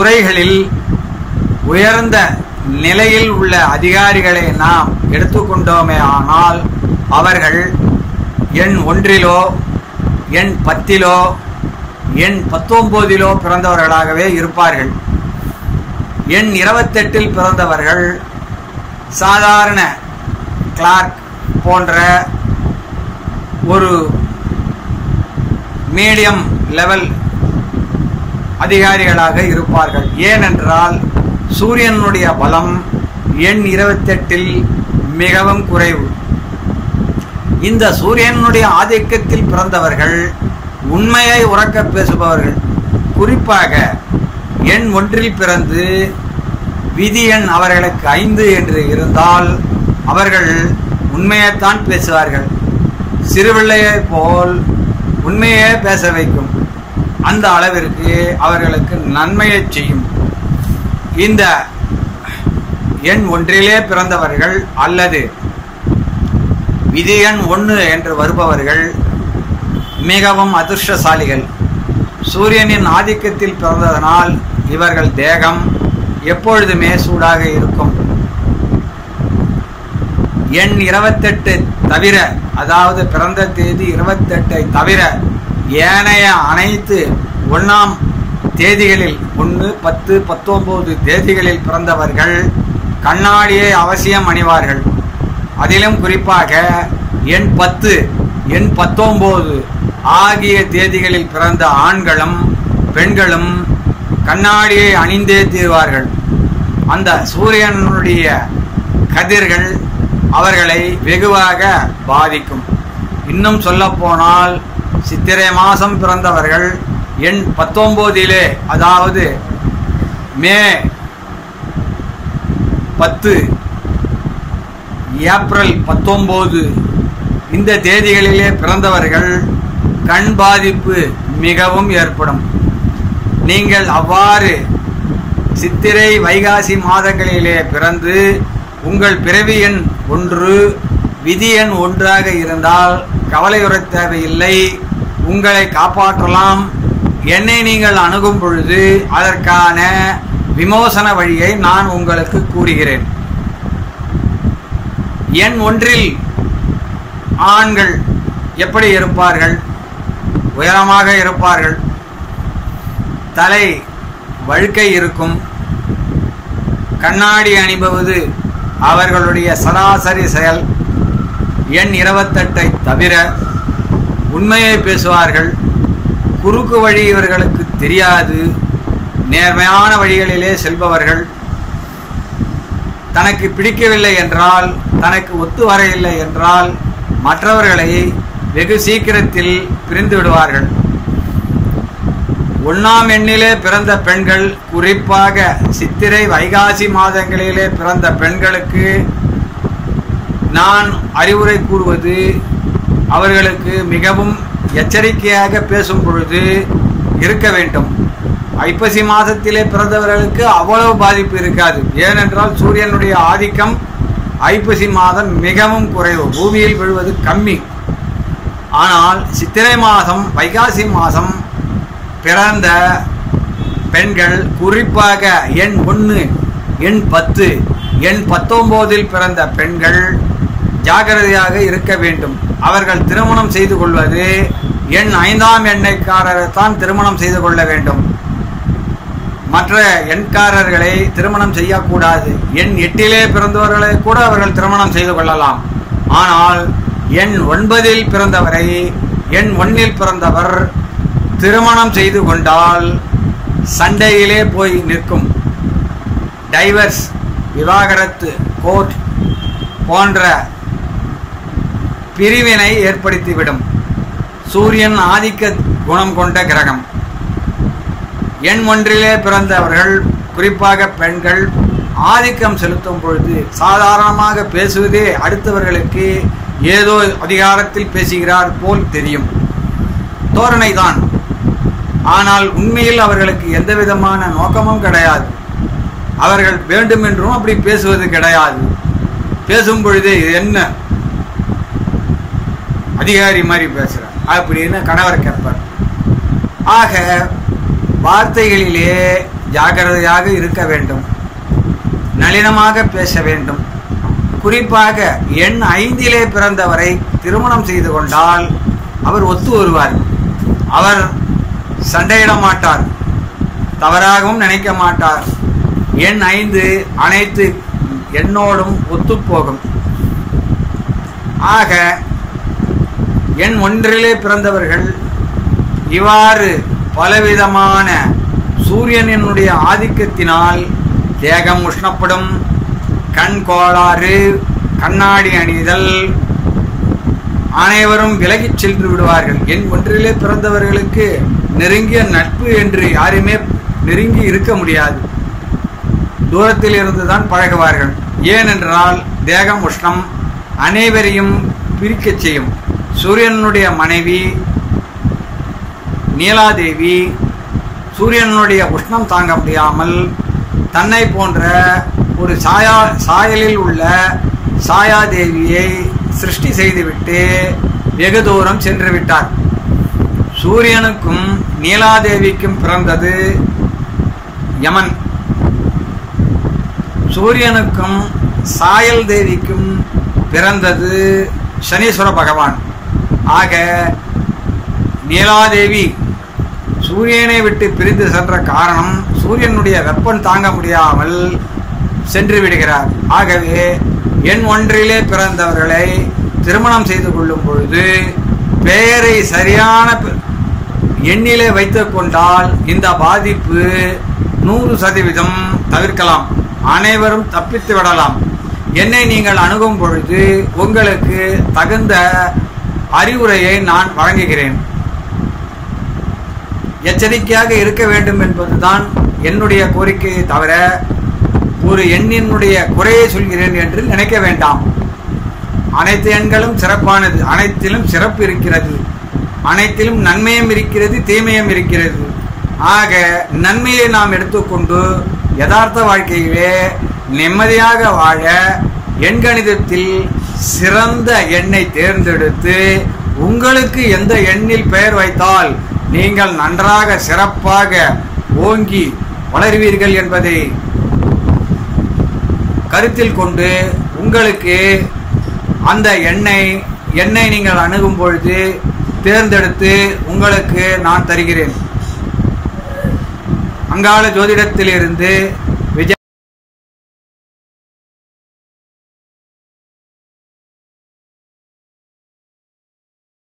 துறைகளில் உயர்ந்த நிலையில் உள்ள அதிகாரிகளை நாம் எடுத்துக்கொண்டோமே ஆனால் அவர்கள் எண் ஒன்றிலோ எண் பத்திலோ எண் பத்தொன்பதிலோ பிறந்தவர்களாகவே இருப்பார்கள் எண் இருபத்தெட்டில் பிறந்தவர்கள் சாதாரண கிளார்க் போன்ற ஒரு மீடியம் லெவல் அதிகாரிகளாக இருப்பார்கள் ஏனென்றால் சூரியனுடைய பலம் எண் இருபத்தெட்டில் மிகவும் குறைவு இந்த சூரியனுடைய ஆதிக்கத்தில் பிறந்தவர்கள் உண்மையை உறக்க பேசுபவர்கள் குறிப்பாக எண் ஒன்றில் பிறந்து விதி எண் அவர்களுக்கு ஐந்து என்று இருந்தால் அவர்கள் உண்மையைத்தான் பேசுவார்கள் சிறுபிள்ளையை போல் உண்மையே பேச வைக்கும் அந்த அளவிற்கு அவர்களுக்கு நன்மையை செய்யும் இந்த எண் ஒன்றிலே பிறந்தவர்கள் அல்லது விதி எண் ஒன்று என்று வருபவர்கள் மிகவும் அதிர்ஷ்டசாலிகள் சூரியனின் ஆதிக்கத்தில் பிறந்ததனால் இவர்கள் தேகம் எப்பொழுதுமே சூடாக இருக்கும் எண் இருபத்தெட்டு தவிர அதாவது பிறந்த தேதி இருபத்தெட்டை தவிர ஏனைய அனைத்து ஒன்றாம் தேதிகளில் ஒன்று பத்து பத்தொன்பது தேதிகளில் பிறந்தவர்கள் கண்ணாடியை அவசியம் அணிவார்கள் அதிலும் குறிப்பாக எண் பத்து எண் பத்தொன்பது ஆகிய தேதிகளில் பிறந்த ஆண்களும் பெண்களும் கண்ணாடியை அணிந்தே தீர்வார்கள் அந்த சூரியனுடைய கதிர்கள் அவர்களை வெகுவாக பாதிக்கும் இன்னும் சொல்ல போனால் சித்திரை மாதம் பிறந்தவர்கள் எண் பத்தொன்பதிலே அதாவது மே பத்து ஏப்ரல் பத்தொன்பது இந்த தேதிகளிலே பிறந்தவர்கள் கண் பாதிப்பு மிகவும் ஏற்படும் நீங்கள் அவ்வாறு சித்திரை வைகாசி மாதங்களிலே பிறந்து உங்கள் பிறவி எண் ஒன்று விதி எண் ஒன்றாக இருந்தால் கவலையுற தேவையில்லை உங்களை காப்பாற்றலாம் என்னை நீங்கள் அணுகும் பொழுது அதற்கான விமோசன வழியை நான் உங்களுக்கு கூறுகிறேன் எண் ஒன்றில் ஆண்கள் எப்படி இருப்பார்கள் உயரமாக இருப்பார்கள் தலை வழுக்கை இருக்கும் கண்ணாடி அணிபவது அவர்களுடைய சராசரி செயல் எண் இருபத்தெட்டை தவிர உண்மையை பேசுவார்கள் குறுக்கு வழி இவர்களுக்கு தெரியாது நேர்மையான வழிகளிலே செல்பவர்கள் தனக்கு பிடிக்கவில்லை என்றால் தனக்கு ஒத்து வரையில்லை என்றால் மற்றவர்களை வெகு சீக்கிரத்தில் பிரிந்து விடுவார்கள் ஒன்னாம் எண்ணிலே பிறந்த பெண்கள் குறிப்பாக சித்திரை வைகாசி மாதங்களிலே பிறந்த பெண்களுக்கு நான் அறிவுரை கூறுவது அவர்களுக்கு மிகவும் எச்சரிக்கையாக பேசும் பொழுது இருக்க வேண்டும் ஐப்பசி மாதத்திலே பிறந்தவர்களுக்கு அவ்வளவு பாதிப்பு இருக்காது ஏனென்றால் சூரியனுடைய ஆதிக்கம் ஐப்பசி மாதம் மிகவும் குறைவு பூமியில் விழுவது கம்மி ஆனால் சித்திரை மாதம் வைகாசி மாதம் பிறந்த பெண்கள் குறிப்பாக எண் ஒன்று எண் பத்து எண் பத்தொன்பதில் பிறந்த பெண்கள் ஜாகிரதையாக இருக்க வேண்டும் அவர்கள் திருமணம் செய்து கொள்வது எண் ஐந்தாம் எண்ணைக்காரரை தான் திருமணம் செய்து கொள்ள வேண்டும் மற்ற எண்காரர்களை திருமணம் செய்யக்கூடாது எண் எட்டிலே பிறந்தவர்களை கூட அவர்கள் திருமணம் செய்து கொள்ளலாம் ஆனால் எண் ஒன்பதில் பிறந்தவரை எண் ஒன்னில் பிறந்தவர் திருமணம் செய்து கொண்டால் சண்டையிலே போய் நிற்கும் டைவர்ஸ் விவாகரத்து கோர்ட் போன்ற பிரிவினை ஏற்படுத்திவிடும் சூரியன் ஆதிக்க குணம் கொண்ட கிரகம் எண் ஒன்றிலே பிறந்தவர்கள் குறிப்பாக பெண்கள் ஆதிக்கம் செலுத்தும் பொழுது சாதாரணமாக பேசுவதே அடுத்தவர்களுக்கு ஏதோ அதிகாரத்தில் பேசுகிறார் போல் தெரியும் தோரணை தான் ஆனால் உண்மையில் அவர்களுக்கு எந்த விதமான நோக்கமும் கிடையாது அவர்கள் வேண்டும் என்றும் அப்படி பேசுவது கிடையாது பேசும் பொழுதே இது என்ன அதிகாரி மாதிரி பேசுற அப்படின்னு கணவர் கேட்பார் ஆக வார்த்தைகளிலே ஜாக்கிரதையாக இருக்க வேண்டும் நளினமாக பேச வேண்டும் குறிப்பாக எண் ஐந்திலே பிறந்தவரை திருமணம் செய்து கொண்டால் அவர் ஒத்து வருவார் அவர் சண்டையிட மாட்டார் தவறாகவும் நினைக்க மாட்டார் எண் ஐந்து அனைத்து எண்ணோடும் ஒத்துப்போகும் ஆக எண் ஒன்றிலே பிறந்தவர்கள் இவ்வாறு பலவிதமான சூரியனினுடைய ஆதிக்கத்தினால் தேகம் உஷ்ணப்படும் கண் கோளாறு கண்ணாடி அணிதல் அனைவரும் விலகிச் சென்று விடுவார்கள் என் ஒன்றிலே பிறந்தவர்களுக்கு நெருங்கிய நட்பு என்று யாருமே நெருங்கி இருக்க முடியாது தூரத்தில் இருந்துதான் பழகுவார்கள் ஏனென்றால் தேகம் உஷ்ணம் அனைவரையும் பிரிக்கச் செய்யும் சூரியனுடைய மனைவி நீலாதேவி சூரியனுடைய உஷ்ணம் தாங்க முடியாமல் தன்னை போன்ற ஒரு சாயா சாயலில் உள்ள சாயாதேவியை சிருஷ்டி செய்துவிட்டு வெகு தூரம் சென்று விட்டார் சூரியனுக்கும் நீலாதேவிக்கும் பிறந்தது யமன் சூரியனுக்கும் சாயல் தேவிக்கும் பிறந்தது சனீஸ்வர பகவான் ஆக நீலாதேவி சூரியனை விட்டு பிரிந்து சென்ற காரணம் சூரியனுடைய வெப்பம் தாங்க முடியாமல் சென்று விடுகிறார் ஆகவே எண் ஒன்றிலே பிறந்தவர்களை திருமணம் செய்து கொள்ளும் பொழுது பெயரை சரியான பெ- எண்ணிலே வைத்துக் கொண்டால் இந்த பாதிப்பு நூறு சதவீதம் தவிர்க்கலாம் அனைவரும் தப்பித்து விடலாம் என்னை நீங்கள் அணுகும் பொழுது உங்களுக்கு தகுந்த அறிவுரையை நான் வழங்குகிறேன் எச்சரிக்கையாக இருக்க வேண்டும் என்பதுதான் என்னுடைய கோரிக்கையை தவிர ஒரு எண்ணினுடைய குறையை சொல்கிறேன் என்று நினைக்க வேண்டாம் அனைத்து எண்களும் சிறப்பானது அனைத்திலும் சிறப்பு இருக்கிறது அனைத்திலும் நன்மையும் இருக்கிறது தீமையும் இருக்கிறது ஆக நன்மையை நாம் எடுத்துக்கொண்டு யதார்த்த வாழ்க்கையிலே நிம்மதியாக வாழ எண்கணிதத்தில் சிறந்த எண்ணை தேர்ந்தெடுத்து உங்களுக்கு எந்த எண்ணில் பெயர் வைத்தால் நீங்கள் நன்றாக சிறப்பாக ஓங்கி வளருவீர்கள் என்பதை கருத்தில் கொண்டு உங்களுக்கு அந்த எண்ணெய் எண்ணெய் நீங்கள் அணுகும் பொழுது தேர்ந்தெடுத்து உங்களுக்கு நான் தருகிறேன் அங்காள ஜோதிடத்திலிருந்து